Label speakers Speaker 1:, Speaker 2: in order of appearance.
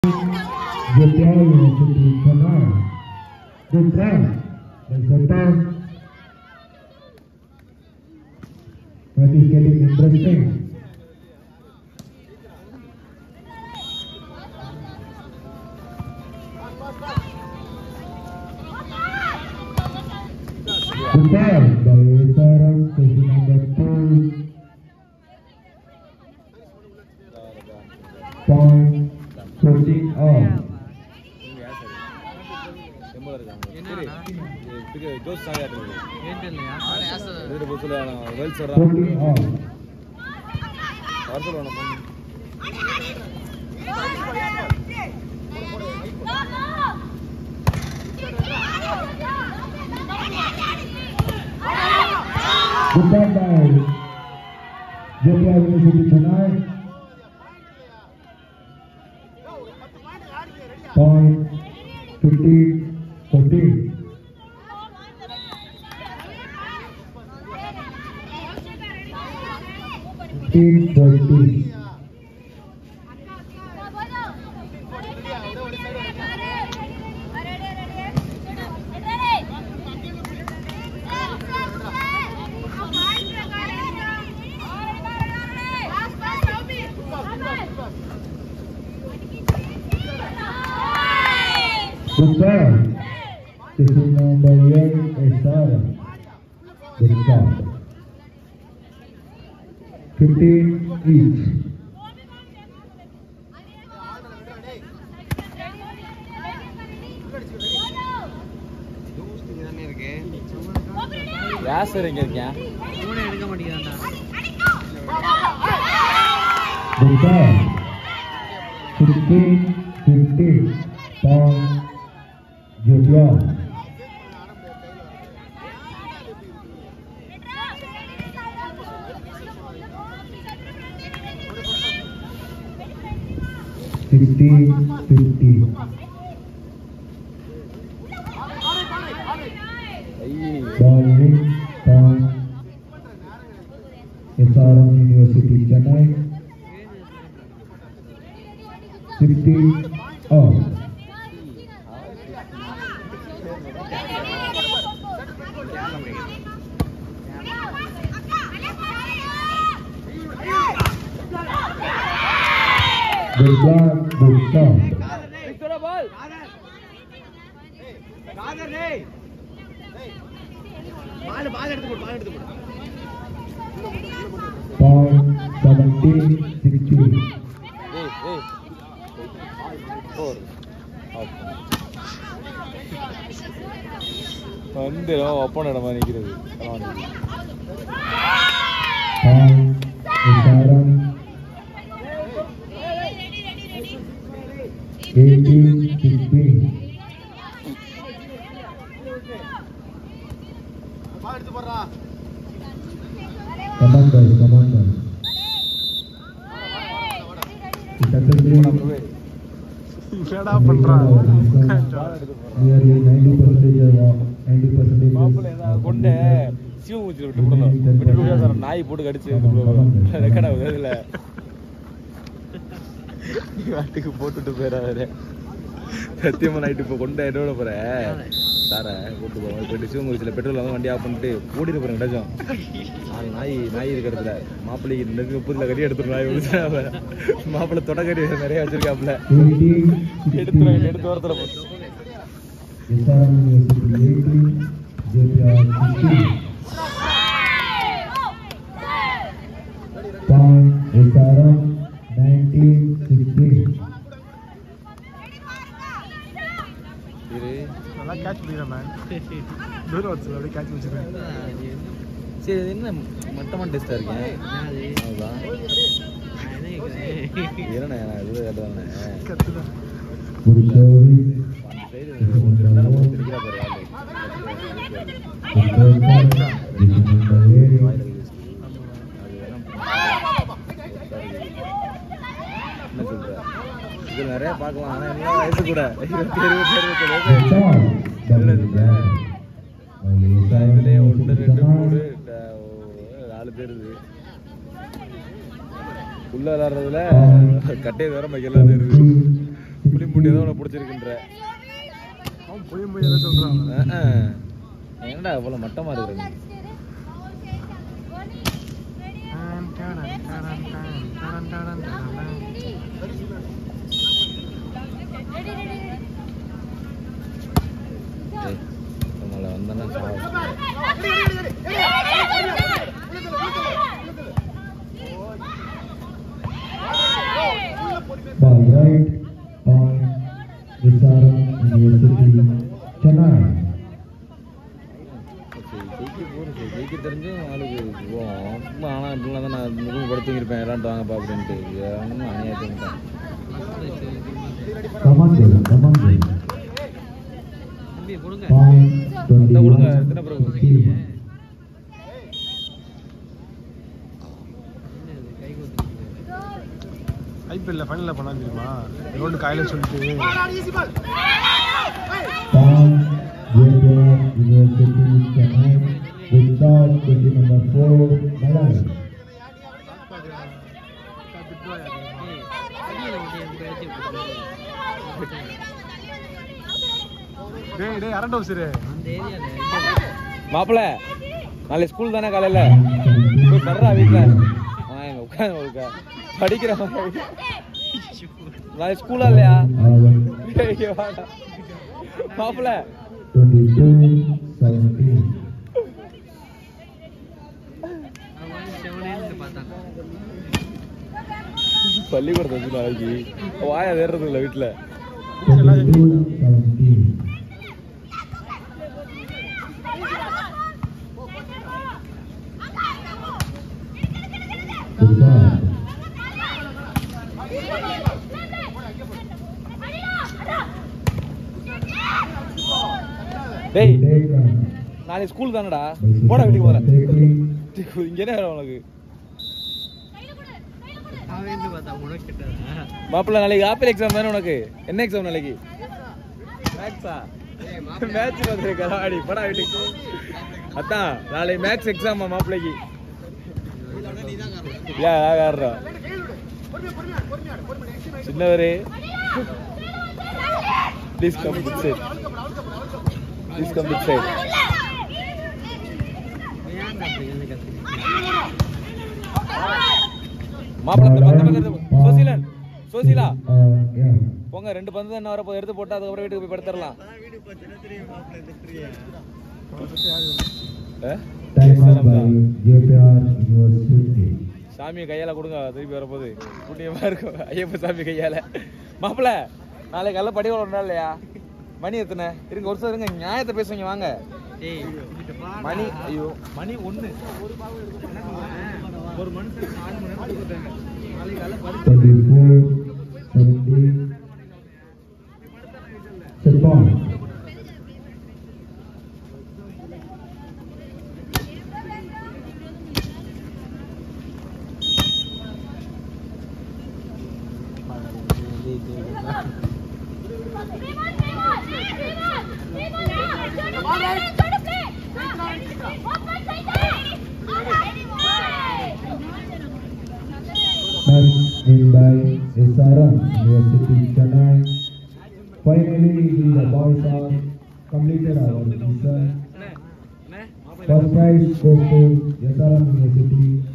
Speaker 1: Jepang University Chennai. Good try by Sultan. That is getting interesting. Good try by Saram, station number two. Point shooting off. Shooting off. Good try by Jepang University Chennai. Point fifteen fourteen. Fifteen fourteen. Good try. Station number eight Esara. Good shot. Fifteen each.
Speaker 2: Yasar எங்க இருக்கேன்
Speaker 3: ஃபோனே எடுக்க மாட்டேங்கிறான்டா
Speaker 1: Good try. Fifteen fifteen. Point Jepang. Fifteen fifteen.
Speaker 2: ஐய்
Speaker 1: Bowling point. SRM University Chennai. Sixteen off. Good block, good shot.
Speaker 3: பால் பால் எடுத்து போடு பால் எடுத்து போடு
Speaker 1: Point seventeen sixteen.
Speaker 2: ஏய் ஏய் ஃபோர் வந்து ஒப்பன இடமா நிற்கிறது
Speaker 1: Point SRM. Eighteen sixteen.
Speaker 3: பால் எடுத்து போடுறா
Speaker 1: Come on guys, come on guys. Successfully
Speaker 3: என்னடா பண்றான்
Speaker 1: nearly 90 percentage of 90 percentage
Speaker 2: மாப்பிள்ளை ஏதாவது கொண்டு சிவமூச்சி விட்டு விடணும் விட்டு விட்டு நாய் போட்டு கடிச்சு ரெக்கார்ட் ஆகுது இதுல நீ வாட்டுக்கு போட்டுட்டு போயிடாத சத்தியமா நைட்டு இப்போ கொண்டு என்னோட போற சார கூட்டு போவோம் போயிட்டு சிவமூச்சியில் பெட்ரோல் வந்து வண்டி ஆஃப் பண்ணிட்டு ஓடிட்டு போறேன் கிடச்சோம் நாலு நாய் நாய் இருக்கிற இடத்துல மாப்பிள்ளைக்கு இந்த முப்பதுல கறி எடுத்துரும் நாய் வந்து மாப்பிள்ளை தொடக்கறி நிறைய வச்சிருக்காப்புல
Speaker 1: 18
Speaker 2: எடுத்துரும்
Speaker 1: 16
Speaker 2: எடுத்து வரத்துல போட்டு
Speaker 1: SRM University 18 JPR 16 Point SRM 19 16
Speaker 2: இரு
Speaker 3: நல்லா கேட்ச் பண்ணிடுறேன் மேன் தூரம் வச்சு அப்படியே கேட்ச் வச்சிருக்கேன்
Speaker 2: சரி இது என்ன மட்டமான டெஸ்டா இருக்கேன் அதுதான் என்னண்ணே நான் இது கேட்டதானே
Speaker 3: கத்துதான்
Speaker 1: Good service
Speaker 2: அந்த சைடு ஒரு ரெண்டாவது மூணு தெரிக்கிறா பாரு ஆளு.
Speaker 1: Good service Station number 8
Speaker 2: வாயில கை வச்சுட்டு. அது வேணா என்ன சொல்ற இது நிறைய பார்க்கலாம் ஆனா என்ன வயசு கூட இருபத்தி இருபத்தி இருபத்தி
Speaker 1: Good
Speaker 2: வயசு
Speaker 1: shot
Speaker 2: இதுல
Speaker 1: Double
Speaker 2: இதுல
Speaker 1: down
Speaker 2: இதுலயே ஒன்று ரெண்டு மூணு ட- ஓ, நாலு பேர் இது உள்ள விளாடுறதுல கட்டையை வேற மைக்கெல்லாம் இருக்கு புளிம்புட்டி ஏதோ உனக்கு பிடிச்சிருக்குன்ற
Speaker 3: அவன் போய் போய் எதை சொல்றான் அவன்.
Speaker 2: அஹ், அஹ். என்னடா இவ்வளவு மட்டமா இருக்கிற நீ
Speaker 3: டான், டாடன், டாடன், டாடன், டாடன், டாடன், டாடன்.
Speaker 2: ஏய், நம்மள வந்தனா சாவு
Speaker 1: Ball right on Visaram University, Chennai.
Speaker 2: சரி, ஜெயிக்க போறோம் சரி, ஜெயிக்க தெரிஞ்சும் ஆளுக்கு போவோம் சும்மா ஆனால் இப்படிலாம் தான் நான் ரூம் படுத்துங்கிருப்பேன் விளாண்டு வாங்கப்பா அப்படின்ட்டு ஒன்றும் அநியாயத்தான்
Speaker 1: Come on, Dela, come on, Dela. Point
Speaker 2: அந்த கொடுங்க
Speaker 1: 21.
Speaker 2: எத்தனை பிறகு
Speaker 1: Steve.
Speaker 3: ஐபிஎல்ல ஃபைனல்ல பண்ணா தெரியுமா ரோடு காயில சொல்லிட்டு
Speaker 1: Point Jaipur University, Chennai. With top 20 number 4, Malay.
Speaker 3: டேய் டேய் அரண்ட் ஹவுசரு
Speaker 2: மாப்பிள்ள நாளைக்கு ஸ்கூல் தானே காலையில போய் படுறா வீட்டில் ஆ எங்க உட்காந்து உட்கா படிக்கிற மாதிரி. நாளைக்கு ஸ்கூலா இல்லையா
Speaker 1: Our
Speaker 2: ஐயோ, வாடா. மாப்பிள்ள
Speaker 1: 22 17.
Speaker 2: பள்ளிக்கூடத்தை வச்சு நாளைக்கு வாயா தேடுறது இல்லை வீட்டில்
Speaker 1: 22 17. Good ball.
Speaker 2: டேய்
Speaker 1: Take run.
Speaker 2: நாளைக்கு ஸ்கூல் தானடா
Speaker 1: By
Speaker 2: போடா வீட்டுக்கு போகிறேன்
Speaker 1: Take
Speaker 2: இங்கே என்ன வேலை உனக்கு மாப்பிள்ள நாளைக்கு ஆப்பிள் எக்ஸாம் தானே உனக்கு என்ன எக்ஸாம் நாளைக்கு மேக்ஸா மேட்ச் வந்து கலாடி படா வீட்டுக்கு அத்தான் நாளைக்கு மேக்ஸ் எக்ஸாமா மாப்பிள்ளைக்கு யா ஆகாடுறோம் சின்னவரே please come this side please come this side மாப்பிள்ள இந்த பந்து பக்கத்து சோசிலன் சோசிலா
Speaker 1: Uh, yeah.
Speaker 2: போங்க ரெண்டு பந்து என்ன வரப்போ எடுத்து போட்டு அதுக்கப்புறம் வீட்டுக்கு போய் படுத்துடலாம் ஆ?
Speaker 1: Time out by JPR University.
Speaker 2: சாமியை கையால கொடுங்க திருப்பி வரப்போது புண்ணியமா இருக்கும் ஐயப்ப சாமி கையால மாப்பிள்ள நாளைக்கு காலைல படி வரணும் இல்லையா மணி எத்தனை இருங்க ஒரு சார் இருங்க நியாயத்தை பேசுங்க வாங்க மணி ஐயோ மணி ஒண்ணு ஒரு மனுஷன் நாலு மணி நேரம் கொடுத்துட்டாங்க நாளைக்கு காலைல படி
Speaker 1: 24 17. Set ball. Match win by SRM University Chennai. Finally, we the boys are completed our mission. First prize goes to SRM University